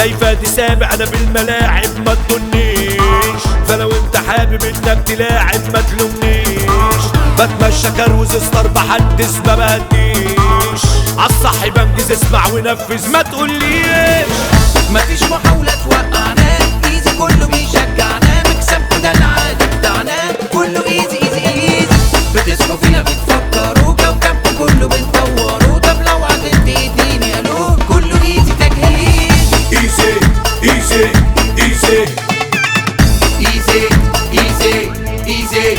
جاي فادي سابع انا بالملاعب ما تضنيش فلو انت حابب انك تلاعب ما تلومنيش بتمشى كروز ستار بحدث ما بهديش عالصح بنجز اسمع ونفذ ما تقوليش مفيش محاولة توقعنا ايزي كله بيشجعنا مكسبكوا ده العادي بتاعنا كله ايزي ايزي ايزي بتصحوا فينا بتفكروا كوكبكوا كله بنطوروا طب لو عدت اديني الو كله ايزي تجهيز ايزي ايزي ايزي ايزي ايزي ايزي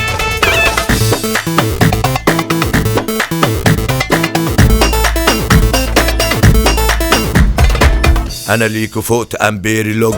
انا ليكو فوت امبيري لوج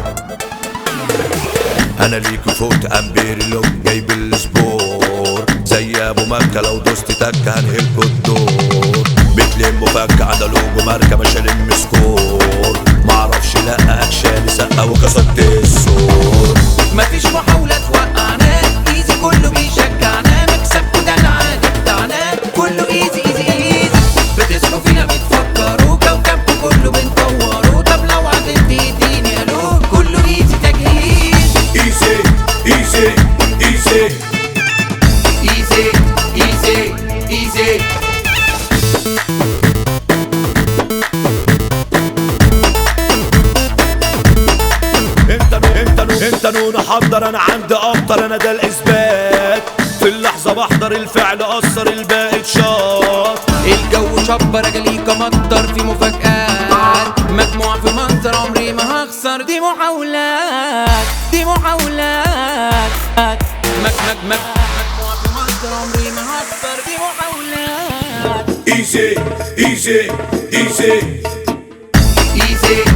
انا ليكو فوت امبيري لوج جايب السبور زي ابو مكة لو دوست تك هنهلكوا الدور بتلموا فك على لوجو ماركة مش هلم سكور معرفش لا اكشالي سقا وكسرت السور مفيش محاولة توقعنا ايزي كله بيشجعنا مكسبكوا ده العادي بتاعنا كله ايزي ايزي ايزي بتصحوا فينا بتفكروا كوكبكوا كله بنطوروا طب لو عدت اديني الو كله ايزي تجهيز ايزي ايزي ايزي ايزي ايزي ايزي انت انت انت نون حضر انا عندي افطر انا ده الاثبات في اللحظة بحضر الفعل اثر الباقي اتشاط الجو شبر جاليكا مطر في مفاجآت مجموعة في منظر عمري ما هخسر دي محاولات دي محاولات مك مك مك مجموعة في منظر عمري ما هخسر دي محاولات ايزي ايزي ايزي ايزي